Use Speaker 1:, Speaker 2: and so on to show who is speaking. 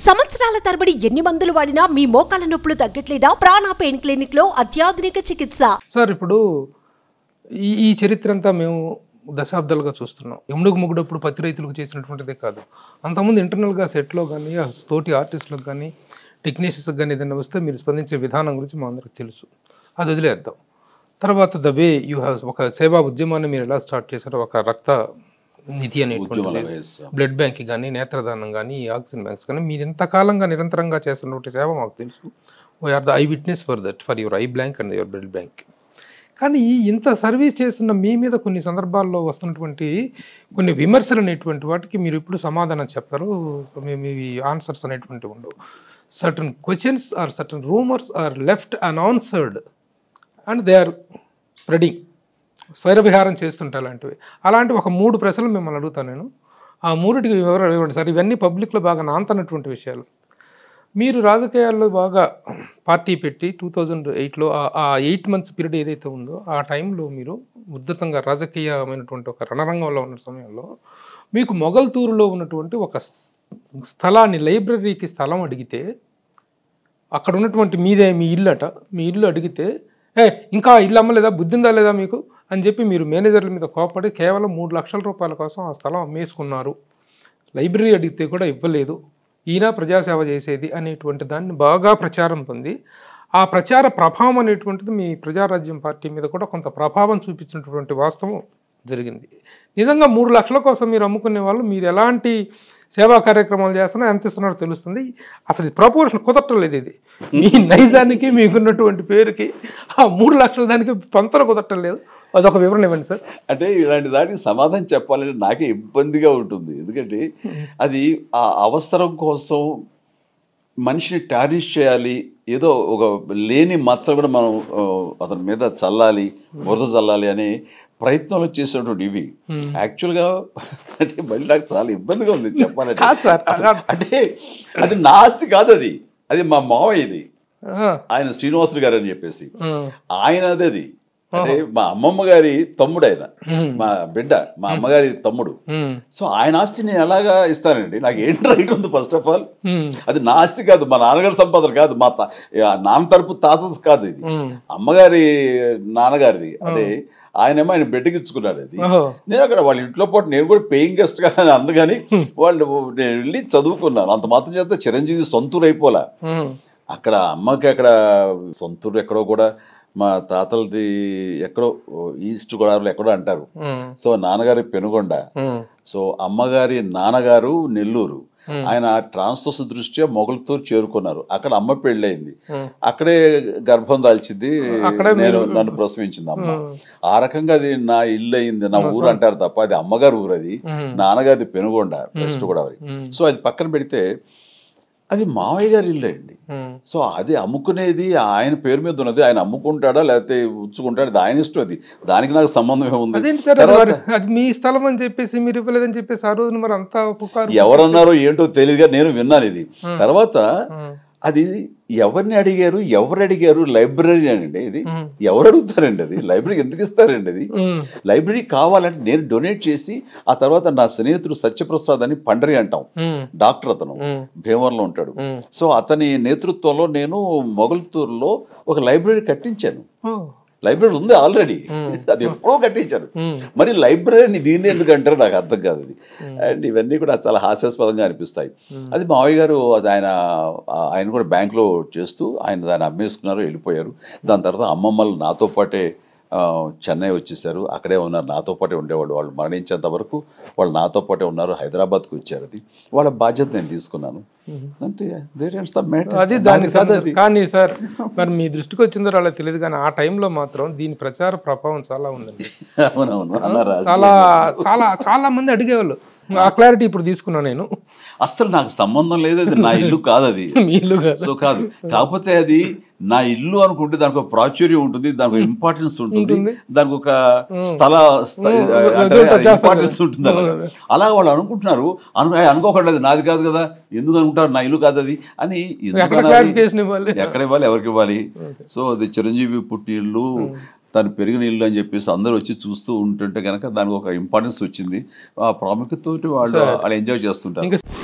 Speaker 1: సంవత్సరాల తరబడి ఎన్ని మందులు వాడినా మీ మోకాల నొప్పులు తగ్గట్లేదా ప్రాణ పెయిన్ క్లినిక్ లో అత్యాధునిక చికిత్స
Speaker 2: సార్ ఇప్పుడు ఈ ఈ చరిత్ర అంతా మేము దశాబ్దాలుగా చూస్తున్నాం ఎముడుగు ముగుడప్పుడు పత్తి రైతులకు చేసినటువంటిదే కాదు అంతకుముందు ఇంటర్నల్గా సెట్లో కానీ ఆ తోటి ఆర్టిస్టులకు కానీ టెక్నీషియన్స్కి కానీ ఏదైనా వస్తే మీరు స్పందించే విధానం గురించి మా అందరికి తెలుసు అది వదిలేద్దాం తర్వాత ద వే యూ హ్యావ్ ఒక సేవా ఉద్యమాన్ని మీరు ఎలా స్టార్ట్ చేశారో ఒక రక్త నిధి
Speaker 3: ఉద్యమాలు
Speaker 2: అనేటువంటి
Speaker 3: వేస్తాం.
Speaker 2: బ్లడ్ బ్యాంక్ కానీ నేత్రదానం కానీ ఈ ఆక్సిజన్ బ్యాంక్స్ కానీ మీరు ఎంతకాలంగా నిరంతరంగా చేస్తున్నటువంటి సేవ మాకు తెలుసు we are the eye witness for that for your eye bank and your blood bank కానీ ఇంత సర్వీస్ చేస్తున్న మీ మీద కొన్ని సందర్భాల్లో వస్తున్నటువంటి కొన్ని విమర్శలు అనేటువంటి వాటికి మీరు ఇప్పుడు సమాధానం చెప్పరు మీ మీ ఆన్సర్స్ అనేటువంటివి ఉండవు certain questions are certain rumours are left unanswered and they are spreading స్వైర విహారం చేస్తుంటే అలాంటివి అలాంటి ఒక మూడు ప్రశ్నలు మిమ్మల్ని అడుగుతాను నేను ఆ మూడిటికి వివరాలు ఇవ్వండి సార్ ఇవన్నీ పబ్లిక్లో బాగా నాంతనటువంటి విషయాలు మీరు రాజకీయాల్లో బాగా పార్టీ పెట్టి టూ థౌజండ్ ఎయిట్లో ఆ ఎయిట్ మంత్స్ పీరియడ్ ఏదైతే ఉందో ఆ టైంలో మీరు ఉద్ధృతంగా రాజకీయమైనటువంటి ఒక రణరంగంలో ఉన్న సమయంలో మీకు మొగల్తూరులో ఉన్నటువంటి ఒక స్థలాన్ని లైబ్రరీకి స్థలం అడిగితే అక్కడ ఉన్నటువంటి మీదే మీ ఇల్లు అట మీ ఇల్లు అడిగితే ఏ ఇంకా ఇల్లు అమ్మలేదా బుద్ధిందా లేదా మీకు అని చెప్పి మీరు మేనేజర్ల మీద కోపడి కేవలం మూడు లక్షల రూపాయల కోసం ఆ స్థలం అమ్మేసుకున్నారు లైబ్రరీ అడిగితే కూడా ఇవ్వలేదు ఈయన ప్రజాసేవ చేసేది అనేటువంటి దాన్ని బాగా ప్రచారం పొంది ఆ ప్రచార ప్రభావం అనేటువంటిది మీ ప్రజారాజ్యం పార్టీ మీద కూడా కొంత ప్రభావం చూపించినటువంటి వాస్తవం జరిగింది నిజంగా మూడు లక్షల కోసం మీరు అమ్ముకునే వాళ్ళు మీరు ఎలాంటి సేవా కార్యక్రమాలు చేస్తున్నా ఎంత ఇస్తున్నారో తెలుస్తుంది అసలు ప్రపోర్షన్ కుదరట్లేదు ఇది మీ నైజానికి మీకున్నటువంటి పేరుకి ఆ మూడు లక్షల దానికి పంతలు కుదరటం అదొక వివరణ ఇవ్వండి సార్
Speaker 3: అంటే ఇలాంటి దానికి సమాధానం చెప్పాలంటే నాకే ఇబ్బందిగా ఉంటుంది ఎందుకంటే అది ఆ అవసరం కోసం మనిషిని టార్నిష్ చేయాలి ఏదో ఒక లేని మచ్చ కూడా మనం ఆ, అతని మీద చల్లాలి బురద చల్లాలి అనే ప్రయత్నంలో చేసినటువంటి ఇవి యాక్చువల్గా అంటే మళ్ళీ నాకు చాలా ఇబ్బందిగా ఉంది చెప్పాలంటే
Speaker 2: కాదు సార్.
Speaker 3: అసలు అంటే అది నా ఆస్తి కాదు అది అది మా మావయ్యది
Speaker 2: ఆ,
Speaker 3: ఆయన శ్రీనివాసులు గారు అని చెప్పేసి
Speaker 2: ఆ,
Speaker 3: ఆయనది అది అంటే మా అమ్మమ్మ గారి తమ్ముడు ఆయన
Speaker 2: ఉమ్,
Speaker 3: మా బిడ్డ మా అమ్మగారి తమ్ముడు
Speaker 2: ఉమ్,
Speaker 3: సో ఆయన ఆస్తి నేను ఎలాగా ఇస్తానండి నాకు ఏంటి రైట్ ఉంది ఫస్ట్ ఆఫ్ ఆల్
Speaker 2: ఉమ్,
Speaker 3: అది నా ఆస్తి కాదు మా నాన్నగారి సంపాదన కాదు మా తా- ఆ, నాన్న తరపు తాత కాదు ఇది
Speaker 2: ఉమ్.
Speaker 3: అమ్మగారి నాన్నగారిది అదే ఆయనేమో ఆయన బెడ్డకిచ్చుకున్నాడు అది
Speaker 2: ఓహో.
Speaker 3: నేను అక్కడ వాళ్ళ ఇంట్లో పాటు నేను కూడా పేయింగ్ గెస్ట్ గా అన్న కానీ వాళ్ళు నేను వెళ్ళి చదువుకున్నాను అంత మాత్రం చేత చిరంజీవి సొంతూరు అయిపోలా
Speaker 2: ఉమ్,
Speaker 3: అక్కడ అమ్మకి అక్కడ సొంతూరు ఎక్కడో కూడా మా తాతలది ఎక్కడో ఈస్ట్ గోదావరిలో ఎక్కడో అంటారు
Speaker 2: ఉమ్,
Speaker 3: సో నాన్నగారి పెనుగొండ
Speaker 2: ఉమ్,
Speaker 3: సో అమ్మగారి నాన్నగారు నెల్లూరు
Speaker 2: Hmm.
Speaker 3: ఆయన ట్రాన్స్ఫర్స్ దృష్ట్యా మొగలతూరు చేరుకున్నారు అక్కడ అమ్మ పెళ్ళయింది
Speaker 2: Hmm.
Speaker 3: అక్కడే గర్భం దాల్చింది
Speaker 2: అక్కడే
Speaker 3: నేను
Speaker 2: మీరు-
Speaker 3: నన్ను ప్రసవించింది అమ్మ
Speaker 2: Hmm.
Speaker 3: ఆ రకంగా అది నా ఇల్లు అయింది నా ఊరు అంటారు తప్ప అది అమ్మగారి ఊరు అది
Speaker 2: Hmm.
Speaker 3: నాన్నగారిది Penugonda west Godavari
Speaker 2: Hmm.
Speaker 3: So అది పక్కన పెడితే అది మావయ్య గారి ఇల్లు అండి
Speaker 2: ఉమ్,
Speaker 3: సో అది అమ్ముకునేది ఆయన పేరు మీద ఉన్నది ఆయన అమ్ముకుంటాడా లేకపోతే ఉంచుకుంటాడా అది ఆయన ఇష్టం అది దానికి నాకు సంబంధం ఏముంది
Speaker 2: అదేంటి సార్ అది
Speaker 3: తర్వాత-
Speaker 2: మరి- అది మీ స్థలం అని చెప్పేసి మీరు ఇవ్వలేదని చెప్పేసి ఆ రోజున మరి అంతా పుకారు
Speaker 3: ఎవరన్నారో ఏంటో తెలియదుగా నేను విన్నాను ఇది
Speaker 2: Hmm.
Speaker 3: తర్వాత
Speaker 2: ఉమ్,
Speaker 3: అది ఎవరిని అడిగారు ఎవరు అడిగారు లైబ్రరీ అండి ఇది
Speaker 2: ఉమ్,
Speaker 3: ఎవరు అడుగుతారండి అది లైబ్రరీ ఎందుకు ఇస్తారండి అది
Speaker 2: ఉమ్,
Speaker 3: లైబ్రరీ కావాలంటే నేను డొనేట్ చేసి ఆ తర్వాత నా స్నేహితుడు సత్యప్రసాద్ అని పండరి అంటాం
Speaker 2: ఉమ్,
Speaker 3: డాక్టర్ అతను
Speaker 2: ఉమ్,
Speaker 3: భీమవరంలో ఉంటాడు
Speaker 2: ఉమ్.
Speaker 3: సో అతని నేతృత్వంలో నేను మొగల్తూరులో ఒక లైబ్రరీ కట్టించాను
Speaker 2: ఓ,
Speaker 3: లైబ్రరీ ఉంది ఆల్రెడీ
Speaker 2: Hmm.
Speaker 3: అది ఎప్పుడో కట్టించాను
Speaker 2: ఉమ్,
Speaker 3: మరి లైబ్రరీని దీన్ని ఎందుకు అంటారో నాకు అర్థం కాదు అది అండ్ ఇవన్నీ కూడా చాలా హాస్యాస్పదంగా అనిపిస్తాయి అది మావయ్య గారు అది ఆయన ఆ- ఆయన కూడా బ్యాంక్లో చేస్తూ ఆయన దాన్ని అమ్మేసుకున్నారు వెళ్ళిపోయారు దాని తర్వాత అమ్మమ్మలు నాతో పాటే ఆ, చెన్నై వచ్చేసారు అక్కడే ఉన్నారు నాతో పాటే ఉండేవాళ్ళు వాళ్ళు మరణించేంత వరకు వాళ్ళు నాతో పాటే ఉన్నారు హైదరాబాద్కు వచ్చారు అది వాళ్ళ బాధ్యత నేను తీసుకున్నాను అంతే There ends the matter.
Speaker 2: అది దానికి
Speaker 3: నాది కాదు అది.
Speaker 2: కానీ సార్ మరి మీ దృష్టికి వచ్చిందో రాలో తెలియదు కానీ ఆ టైంలో మాత్రం దీని ప్రచార ప్రభావం చాలా ఉందండి
Speaker 3: అవునవును అన్నారు
Speaker 2: చాలా చాలా చాలా మంది అడిగేవాళ్ళు ఆ క్లారిటీ ఇప్పుడు తీసుకున్నా నేను
Speaker 3: అసలు నాకు సంబంధం లేదు అది నా ఇల్లు కాదు అది
Speaker 2: మీ ఇల్లు కాదు
Speaker 3: సో కాదు కాకపోతే అది నా ఇల్లు అనుకుంటే దానికి ఒక ప్రాచుర్యం ఉంటుంది దానికి ఒక ఇంపార్టెన్స్ ఉంటుంది
Speaker 2: ఉంటుంది.
Speaker 3: దానికి ఒక స్థల
Speaker 2: ఉమ్, అదే చేస్తారు
Speaker 3: ఇంపార్టెన్స్
Speaker 2: కదా.
Speaker 3: ఉంటుంది అలాగా. అలా వాళ్ళు అనుకుంటున్నారు అను అనుకోకుండా అది నాది కాదు కదా ఎందుకు అనుకుంటారు నా ఇల్లు కాదు అది అని ఎందుకు
Speaker 2: ఎక్కడ
Speaker 3: అనాలి?
Speaker 2: క్లారిఫికేషన్ ఇవ్వాలి
Speaker 3: ఎక్కడ ఇవ్వాలి ఎవరికి ఇవ్వాలి సో అది చిరంజీవి పుట్టి ఇల్లు తను పెరిగిన ఇల్లు అని చెప్పేసి అందరూ వచ్చి చూస్తూ ఉంటుంటే కనుక దానికి ఒక ఇంపార్టెన్స్ వచ్చింది ఆ ప్రాముఖ్యత తోటి వాళ్ళు వాళ్ళు ఎంజాయ్ చేస్తుంటారు
Speaker 2: ఇంకా